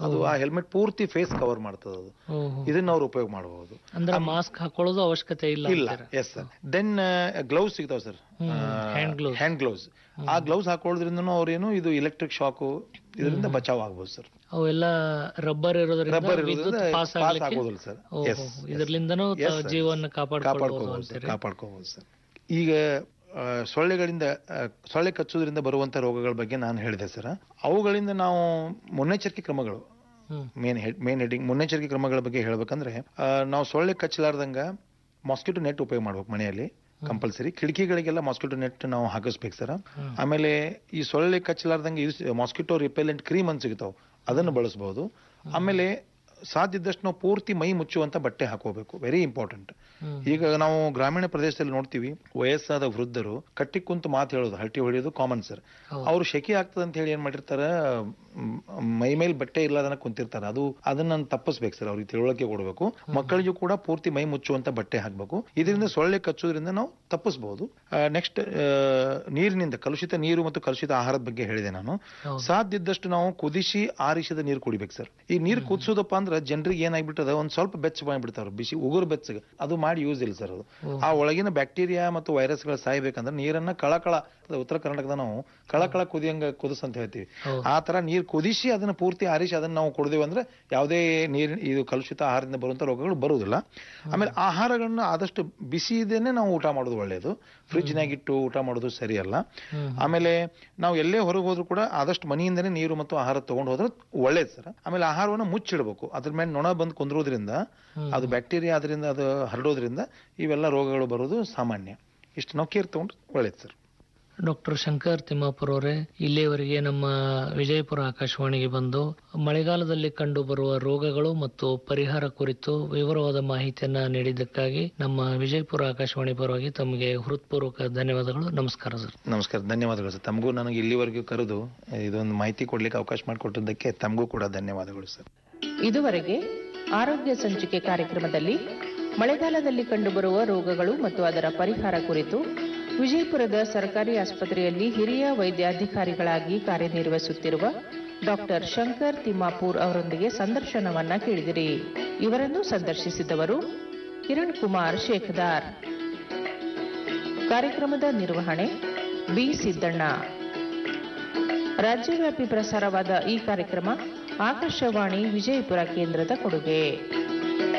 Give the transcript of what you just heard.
ಅದು ಆ ಹೆಲ್ಮೆಟ್ ಪೂರ್ತಿ ಫೇಸ್ ಕವರ್ ಮಾಡ್ತದೆ ಅದು ಓಹೋ. ಇದನ್ನ ಅವ್ರು ಉಪಯೋಗ ಮಾಡಬಹುದು ಅಂದ್ರೆ ಮಾಸ್ಕ್ ಹಾಕೊಳ್ಳೋದು ಅವಶ್ಯಕತೆ ಇಲ್ಲ ಇಲ್ಲ ಅಂತೀರ. ಎಸ್ ಸರ್ ದೆನ್ ಗ್ಲೌಸ್ ಸಿಗ್ತಾವ sir hand gloves. Hand gloves ಆ ಗ್ಲೌಸ್ ಹಾಕೊಳ್ಳೋದ್ರಿಂದನೂ ಅವ್ರೇನು ಇದು ಎಲೆಕ್ಟ್ರಿಕ್ ಶಾಕು ಇದರಿಂದ ಬಚಾವ್ ಆಗ್ಬೋದು ಸರ್ ಅವೆಲ್ಲ ರಬ್ಬರ್ ಇರೋದ್ರಿಂದ ರಬ್ಬರ್ ವಿದ್ಯುತ್ ಇರೋದ್ರಿಂದ ಪಾಸ್ ಪಾಸ್ ಆಗ್ಲಿಕ್ಕೆ ಆಗೋದಿಲ್ಲ ಸರ್ ಓಹೋ, ಎಸ್ ಇದರ್ಲಿಂದನೂ ತ- ಜೀವನ ಕಾಪಾಡ್ಕೊಳ್ಬೋದು ಕಾಪಾಡ್ಕೋಬಹುದು ಸರ್ ಅಂತೀರಿ ಕಾಪಾಡ್ಕೋಬಹುದು ಸರ್ ಈಗ ಆ, ಸೊಳ್ಳೆಗಳಿಂದ ಆ, ಸೊಳ್ಳೆ ಕಚ್ಚೋದ್ರಿಂದ ಬರುವಂತ ರೋಗಗಳ ಬಗ್ಗೆ ನಾನು ಹೇಳಿದೆ ಸರ್ ಅವುಗಳಿಂದ ನಾವು ಮುನ್ನೆಚ್ಚರಿಕೆ ಕ್ರಮಗಳು hmm main head main heading ಮುನ್ನೆಚ್ಚರಿಕೆ ಕ್ರಮಗಳ ಬಗ್ಗೆ ಹೇಳ್ಬೇಕಂದ್ರೆ ಆ, ನಾವು ಸೊಳ್ಳೆ ಕಚ್ಚಲಾರ್ದಂಗ ಮಾಸ್ಕಿಟೋ ನೆಟ್ ಉಪಯೋಗ ಮಾಡ್ಬೇಕು ಮನೆಯಲ್ಲಿ ಕಂಪಲ್ಸರಿ ಕಿಟಕಿಗಳಿಗೆಲ್ಲ ಮಾಸ್ಕಿಟೋ ನೆಟ್ ನಾವು ಹಾಕಿಸ್ಬೇಕು ಸರ್ ಆಮೇಲೆ ಈ ಸೊಳ್ಳೆ ಕಚ್ಚಲಾರ್ದಂಗೆ ಮಾಸ್ಕಿಟೋ ರಿಪೆಲೆಂಟ್ ಕ್ರೀಮ್ ಅಂತ ಸಿಗ್ತಾವ ಅದನ್ನು ಬಳಸಬಹುದು ಆಮೇಲೆ ಸಾಧ್ಯ ಇದ್ದಷ್ಟು ನಾವು ಪೂರ್ತಿ ಮೈ ಮುಚ್ಚುವಂತ ಬಟ್ಟೆ ಹಾಕೋಬೇಕು ವೆರಿ ಇಂಪಾರ್ಟೆಂಟ್ ಈಗ ನಾವು ಗ್ರಾಮೀಣ ಪ್ರದೇಶದಲ್ಲಿ ನೋಡ್ತೀವಿ ವಯಸ್ಸಾದ ವೃದ್ಧರು ಕಟ್ಟಿ ಕುಂತು ಮಾತು ಹೇಳೋದು ಹರಟಿ ಹೊಡೆಯೋದು ಕಾಮನ್ ಸರ್ ಅವ್ರು ಶೆಕೆ ಆಗ್ತದೆ ಅಂತ ಹೇಳಿ ಏನ್ ಮಾಡಿರ್ತಾರ ಮ್, ಮೈ ಮೇಲ್ ಬಟ್ಟೆ ಇಲ್ಲದನ್ನ ಕುಂತಿರ್ತಾರ ಅದು ಅದನ್ನ ತಪ್ಪಿಸ್ಬೇಕು ಸರ್ ಅವ್ರಿಗೆ ತಿಳುವಳಿಕೆ ಕೊಡಬೇಕು ಮಕ್ಕಳಿಗೂ ಕೂಡ ಪೂರ್ತಿ ಮೈ ಮುಚ್ಚುವಂತ ಬಟ್ಟೆ ಹಾಕ್ಬೇಕು ಇದರಿಂದ ಸೊಳ್ಳೆ ಕಚ್ಚೋದ್ರಿಂದ ನಾವು ತಪ್ಪಿಸಬಹುದು ನೆಕ್ಸ್ಟ್ ನೀರಿನಿಂದ ಕಲುಷಿತ ನೀರು ಮತ್ತು ಕಲುಷಿತ ಆಹಾರದ ಬಗ್ಗೆ ಹೇಳಿದೆ ನಾನು ಸಾಧ್ಯ ಇದ್ದಷ್ಟು ನಾವು ಕುದಿಸಿ ಆರಿಸಿದ ನೀರು ಕುಡಿಬೇಕು ಸರ್ ಈ ನೀರು ಕುದಿಸೋದಪ್ಪ ಅಂದ್ರೆ ಜನರಿಗೆ ಏನಾಗ್ಬಿಟ್ಟದ ಒಂದ್ ಸ್ವಲ್ಪ ಬೆಚ್ಚ ಮಾಡ್ಬಿಡ್ತಾರ ಬಿಸಿ ಉಗುರು ಬೆಚ್ಚಗೆ ಅದು ಮಾಡಿ ಯೂಸ್ ಇಲ್ಲ ಸರ್ ಅದು ಆ ಒಳಗಿನ ಬ್ಯಾಕ್ಟೀರಿಯಾ ಮತ್ತು ವೈರಸ್ಗಳು ಸಾಯ್ಬೇಕಂದ್ರೆ ನೀರನ್ನ ಕಳಕಳ ಉತ್ತರ ಕರ್ನಾಟಕದ ನಾವು ಕಳಕಳ ಕುದಿಯಂಗ ಕುದಿಸ್ ಅಂತ ಹೇಳ್ತೀವಿ ಆ ತರ ನೀರು ಕುದಿಸಿ ಅದನ್ನ ಪೂರ್ತಿ ಆರಿಸಿ ಅದನ್ನ ನಾವು ಕುಡಿದೇವು ಅಂದ್ರೆ ಯಾವುದೇ ನೀರಿನ ಇದು ಕಲುಷಿತ ಆಹಾರದಿಂದ ಬರುವಂತ ರೋಗಗಳು ಬರುವುದಿಲ್ಲ ಆಮೇಲೆ ಆಹಾರಗಳನ್ನ ಆದಷ್ಟು ಬಿಸಿ ಇದೇನೆ ನಾವು ಊಟ ಮಾಡೋದು ಒಳ್ಳೆಯದು ಫ್ರಿಜ್ನಾಗ ಇಟ್ಟು ಊಟ ಮಾಡೋದು ಸರಿಯಲ್ಲ ಆಮೇಲೆ ನಾವು ಎಲ್ಲೇ ಹೊರಗೆ ಹೋದ್ರು ಕೂಡ ಆದಷ್ಟು ಮನೆಯಿಂದನೇ ನೀರು ಮತ್ತು ಆಹಾರ ತಗೊಂಡು ಹೋದ್ರೆ ಒಳ್ಳೇದು ಸರ್ ಆಮೇಲೆ ಆಹಾರವನ್ನು ಮುಚ್ಚಿಡಬೇಕು ಅದ್ರ ಮೇಲೆ ನೊಣ ಬಂದು ಕುಂದ್ರೋದ್ರಿಂದ ಅದು ಬ್ಯಾಕ್ಟೀರಿಯಾ ಅದರಿಂದ ಅದು ಹರಡೋದ್ರಿಂದ ಇವೆಲ್ಲ ರೋಗಗಳು ಬರೋದು ಸಾಮಾನ್ಯ ಇಷ್ಟು ನಾವು ಕೇರ್ ತಗೊಂಡು ಒಳ್ಳೇದು ಸರ್ ಡಾಕ್ಟರ್ ಶಂಕರ್ ತಿಮ್ಮಾಪುರ ಅವರೇ ಇಲ್ಲಿಯವರೆಗೆ ನಮ್ಮ ವಿಜಯಪುರ ಆಕಾಶವಾಣಿಗೆ ಬಂದು ಮಳೆಗಾಲದಲ್ಲಿ ಕಂಡು ಬರುವ ರೋಗಗಳು ಮತ್ತು ಪರಿಹಾರ ಕುರಿತು ವಿವರವಾದ ಮಾಹಿತಿಯನ್ನ ನೀಡಿದ್ದಕ್ಕಾಗಿ ನಮ್ಮ ವಿಜಯಪುರ ಆಕಾಶವಾಣಿ ಪರವಾಗಿ ತಮಗೆ ಹೃತ್ಪೂರ್ವಕ ಧನ್ಯವಾದಗಳು ನಮಸ್ಕಾರ ಸರ್ ನಮಸ್ಕಾರ ಧನ್ಯವಾದಗಳು ಸರ್ ತಮಗೂ ನನಗೆ ಇಲ್ಲಿವರೆಗೂ ಕರೆದು ಇದೊಂದು ಮಾಹಿತಿ ಕೊಡ್ಲಿಕ್ಕೆ ಅವಕಾಶ ಮಾಡಿಕೊಟ್ಟಿದ್ದಕ್ಕೆ ತಮಗೂ ಕೂಡ ಧನ್ಯವಾದಗಳು ಸರ್ ಇದುವರೆಗೆ ಆರೋಗ್ಯ ಸಂಚಿಕೆ ಕಾರ್ಯಕ್ರಮದಲ್ಲಿ ಮಳೆಗಾಲದಲ್ಲಿ ಕಂಡುಬರುವ ರೋಗಗಳು ಮತ್ತು ಅದರ ಪರಿಹಾರ ಕುರಿತು ವಿಜಯಪುರದ ಸರ್ಕಾರಿ ಆಸ್ಪತ್ರೆಯಲ್ಲಿ ಹಿರಿಯ ವೈದ್ಯಾಧಿಕಾರಿಗಳಾಗಿ ಕಾರ್ಯನಿರ್ವಹಿಸುತ್ತಿರುವ ಡಾಕ್ಟರ್ ಶಂಕರ್ ತಿಮ್ಮಾಪೂರ್ ಅವರೊಂದಿಗೆ ಸಂದರ್ಶನವನ್ನ ಕೇಳಿದಿರಿ ಇವರನ್ನು ಸಂದರ್ಶಿಸಿದವರು ಕಿರಣ್ ಕುಮಾರ್ ಶೇಖದಾರ್ ಕಾರ್ಯಕ್ರಮದ ನಿರ್ವಹಣೆ ಬಿ ಸಿದ್ದಣ್ಣ ರಾಜ್ಯವ್ಯಾಪಿ ಪ್ರಸಾರವಾದ ಈ ಕಾರ್ಯಕ್ರಮ ಆಕಾಶವಾಣಿ ವಿಜಯಪುರ ಕೇಂದ್ರದ ಕೊಡುಗೆ